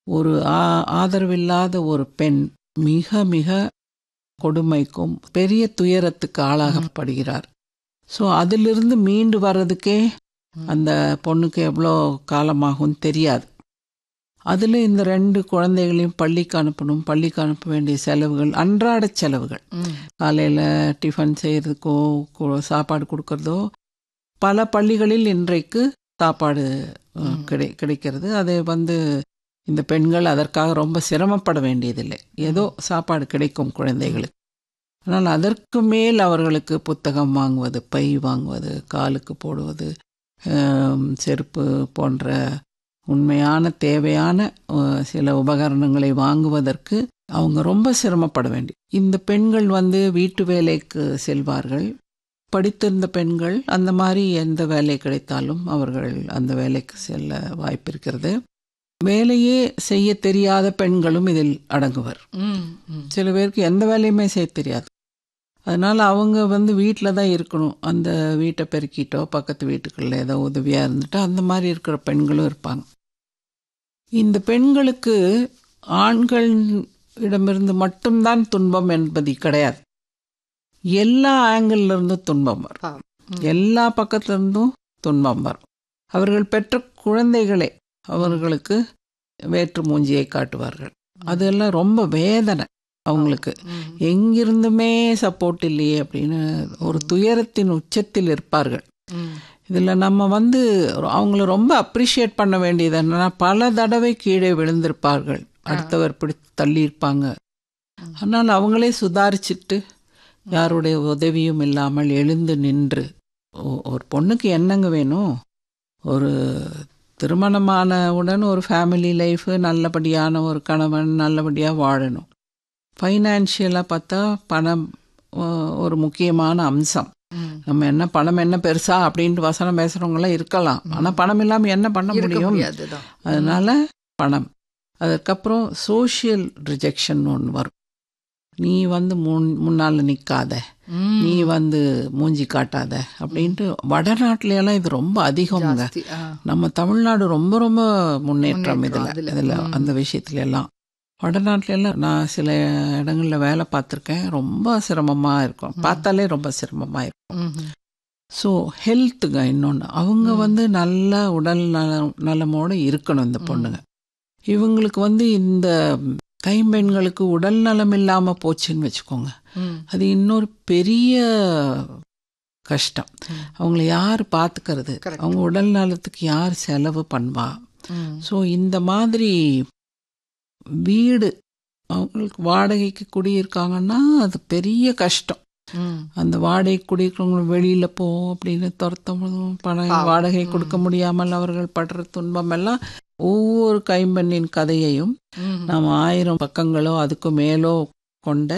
ஒரு ஆ- ஆதரவில்லாத ஒரு பெண் மிக மிக கொடுமைக்கும் பெரிய துயரத்துக்கு ஆளாகப்படுகிறார் ஸோ அதிலிருந்து மீண்டு வர்றதுக்கே அந்த பொண்ணுக்கு எவ்வளோ காலமாகும் தெரியாது அதில் இந்த ரெண்டு குழந்தைகளையும் பள்ளிக்கு அனுப்பணும் பள்ளிக்கு அனுப்ப வேண்டிய செலவுகள் அன்றாட செலவுகள் ம். காலையில் டிஃபன் செய்கிறதுக்கோ கு- சாப்பாடு கொடுக்கறதோ பல பள்ளிகளில் இன்றைக்கு சாப்பாடு அஹ், கிடை கிடைக்கிறது அதை வந்து இந்த பெண்கள் அதற்காக ரொம்ப சிரமப்பட வேண்டியதில்லை ஏதோ சாப்பாடு கிடைக்கும் குழந்தைகளுக்கு ஆனால் அதற்கு மேல் அவர்களுக்கு புத்தகம் வாங்குவது பை வாங்குவது காலுக்கு போடுவது ஆம், செருப்பு போன்ற உண்மையான தேவையான அஹ், சில உபகரணங்களை வாங்குவதற்கு அவங்க ரொம்ப சிரமப்பட வேண்டி இந்த பெண்கள் வந்து வீட்டு வேலைக்கு செல்வார்கள் படித்திருந்த பெண்கள் அந்த மாதிரி எந்த வேலை கிடைத்தாலும் அவர்கள் அந்த வேலைக்கு செல்ல வாய்ப்பு இருக்கிறது வேலையே செய்ய தெரியாத பெண்களும் இதில் அடங்குவர் ம், ம். சில பேருக்கு எந்த வேலையுமே செய்ய தெரியாது அதனால அவங்க வந்து வீட்டில் தான் இருக்கணும் அந்த வீட்டை பெருக்கிட்டோ பக்கத்து வீட்டுக்குள்ள ஏதோ உதவியாக இருந்துட்டு அந்த மாதிரி இருக்கிற பெண்களும் இருப்பாங்க இந்த பெண்களுக்கு ஆண்கள் இடமிருந்து மட்டும்தான் துன்பம் என்பது கிடையாது எல்லா ஆங்கிள் இருந்தும் துன்பம் வரும் பாவம். ம். எல்லா பக்கத்துல இருந்தும் துன்பம் வரும் அவர்கள் பெற்ற குழந்தைகளே அவர்களுக்கு வேற்று மூஞ்சியை காட்டுவார்கள் அதெல்லாம் ரொம்ப வேதனை அவங்களுக்கு ம். எங்கிருந்துமே சப்போர்ட் இல்லையே அப்படின்னு ஒரு துயரத்தின் உச்சத்தில் இருப்பார்கள் ம். இதில் நம்ம வந்து அவங்கள ரொம்ப அப்ரிஷியேட் பண்ண வேண்டியது என்னன்னா பல தடவை கீழே விழுந்திருப்பார்கள் அடுத்தவர் பிடித்து தள்ளியிருப்பாங்க ஆனால் அவங்களே சுதாரிச்சுட்டு யாருடைய உதவியும் இல்லாமல் எழுந்து நின்று ஒ- ஒரு பொண்ணுக்கு என்னங்க வேணும் ஒரு திருமணமானவுடன் ஒரு ஃபேமிலி லைஃப் நல்லபடியான ஒரு கணவன் நல்லபடியாக வாழணும் ஃபைனான்ஷியலாக பார்த்தா பணம் அஹ், ஒரு முக்கியமான அம்சம் ம். நம்ம என்ன பணம் என்ன பெருசா அப்படின்ட்டு வசனம் பேசுறவங்களாம் இருக்கலாம் ஆனா பணம் இல்லாம என்ன பண்ண இருக்க முடியும் முடியாதுதான் அதனால பணம் அதுக்கப்புறம் சோஷியல் ரிஜெக்ஷன் ஒன்று வரும் நீ வந்து முன் முன்னால நிக்காத ம். நீ வந்து மூஞ்சி காட்டாத அப்படின்ட்டு வடநாட்டுல எல்லாம் இது ரொம்ப அதிகம்ங்க ஜாஸ்தி. ஆ. நம்ம தமிழ்நாடு ரொம்ப ரொம்ப முன்னேற்றம் முன்னேற்றம் இதுல அதுல. இதுல ம். அந்த விஷயத்துல எல்லாம் வடநாட்டுல எல்லாம் நான் சில இடங்கள்ல வேலை பார்த்துருக்கேன் ரொம்ப சிரமமா இருக்கும் பார்த்தாலே ரொம்ப சிரமமா இருக்கும் ம்ஹும். ஸோ ஹெல்த்துங்க இன்னொன்று அவங்க வந்து நல்ல உடல் நலம் நலமோடு இருக்கணும் இந்த பொண்ணுங்க இவங்களுக்கு வந்து இந்த கைம்பெண்களுக்கு உடல் நலம் இல்லாமல் போச்சுன்னு வச்சுக்கோங்க ம். அது இன்னொரு பெரிய கஷ்டம் ம். அவங்கள யார் பார்த்துக்கிறது Correct. அவங்க உடல் நலத்துக்கு யார் செலவு பண்ணுவா ம். ஸோ இந்த மாதிரி வீடு அவங்களுக்கு வாடகைக்கு குடியிருக்காங்கன்னா அது பெரிய கஷ்டம் ம். அந்த வாடகை குடியிருக்கிறவங்க வெளியில போ அப்படின்னு துரத்தமும் பணம் பாவம். வாடகை கொடுக்க முடியாமல் அவர்கள் படுற துன்பம் எல்லாம் ஒவ்வொரு கைம்பெண்ணின் கதையையும் ம். நாம் ஆயிரம் பக்கங்களோ அதுக்கு மேலோ கொண்ட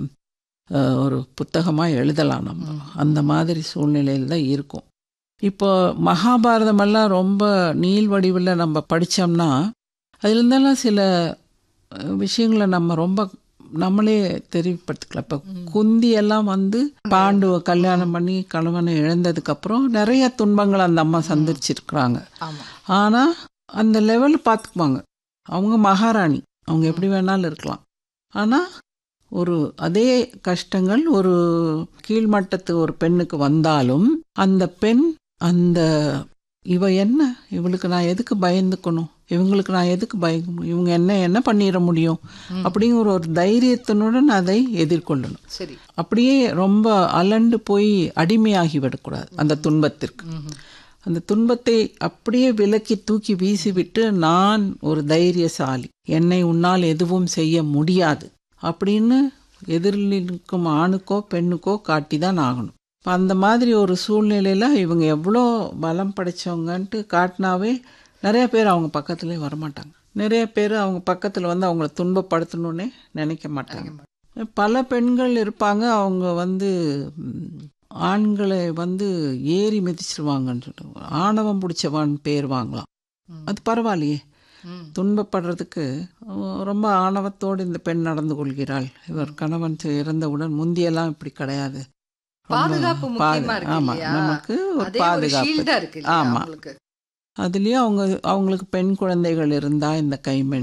அஹ், ஒரு புத்தகமா எழுதலாம் நம்ம அந்த மாதிரி சூழ்நிலையில் தான் இருக்கும் இப்போ மகாபாரதம் எல்லாம் ரொம்ப நீள் வடிவில் நம்ம படிச்சோம்னா அதுல இருந்தெல்லாம் சில அஹ், விஷயங்களை நம்ம ரொம்ப நம்மளே தெரிவிப்படுத்திக்கலாம் இப்போ குந்தி எல்லாம் வந்து பாண்டுவை கல்யாணம் பண்ணி கணவனை இழந்ததுக்கு அப்புறம் நிறைய துன்பங்கள் அந்த அம்மா சந்திச்சிருக்கிறாங்க ஆமா ஆனா அந்த லெவல் பார்த்துக்குவாங்க அவங்க மகாராணி அவங்க எப்படி வேணாலும் இருக்கலாம் ஆனா ஒரு அதே கஷ்டங்கள் ஒரு கீழ்மட்டத்து ஒரு பெண்ணுக்கு வந்தாலும் அந்த பெண் அந்த இவ என்ன இவளுக்கு நான் எதுக்கு பயந்துக்கணும் இவங்களுக்கு நான் எதுக்கு பயக்கணும் இவங்க என்ன என்ன பண்ணிட முடியும் அப்படிங்கிற ஒரு தைரியத்தினுடன் அதை எதிர்கொள்ளணும் சரி அப்படியே ரொம்ப அலண்டு போய் அடிமையாகி விடக்கூடாது அந்த துன்பத்திற்கு ம்ஹும். அந்த துன்பத்தை அப்படியே விலக்கி தூக்கி வீசிவிட்டு நான் ஒரு தைரியசாலி என்னை உன்னால் எதுவும் செய்ய முடியாது அப்படின்னு எதிரில் இருக்கும் ஆணுக்கோ பெண்ணுக்கோ காட்டி தான் ஆகணும் இப்ப அந்த மாதிரி ஒரு சூழ்நிலையில இவங்க எவ்வளோ பலம் படைச்சவங்கன்ட்டு காட்டினாவே நிறைய பேர் அவங்க பக்கத்துலேயே வரமாட்டாங்க நிறைய பேர் அவங்க பக்கத்தில் வந்து அவங்கள துன்பப்படுத்தணும்னே நினைக்க மாட்டாங்க பல பெண்கள் இருப்பாங்க அவங்க வந்து ம், ஆண்களை வந்து ஏறி மிதிச்சிருவாங்கன்னு சொல்லிட்டு ஆணவம் பிடிச்சவான் பேர் வாங்கலாம் அது பரவாயில்லையே ம். துன்பப்படுறதுக்கு அஹ், ரொம்ப ஆணவத்தோடு இந்த பெண் நடந்து கொள்கிறாள் இவர் கணவன் இறந்தவுடன் முந்தியெல்லாம் இப்படி கிடையாது ரொம்ப பாதுகாப்பு பாது- முக்கியமா இருக்கு ஆமா இல்லையா? நமக்கு ஒரு அதே ஒரு பாதுகாப்பு ஷீல்டா இருக்கு இல்லையா ஆமா அவங்களுக்கு அதுலயும் அவங்க அவங்களுக்கு பெண் குழந்தைகள் இருந்தா இந்த கைம்பெண்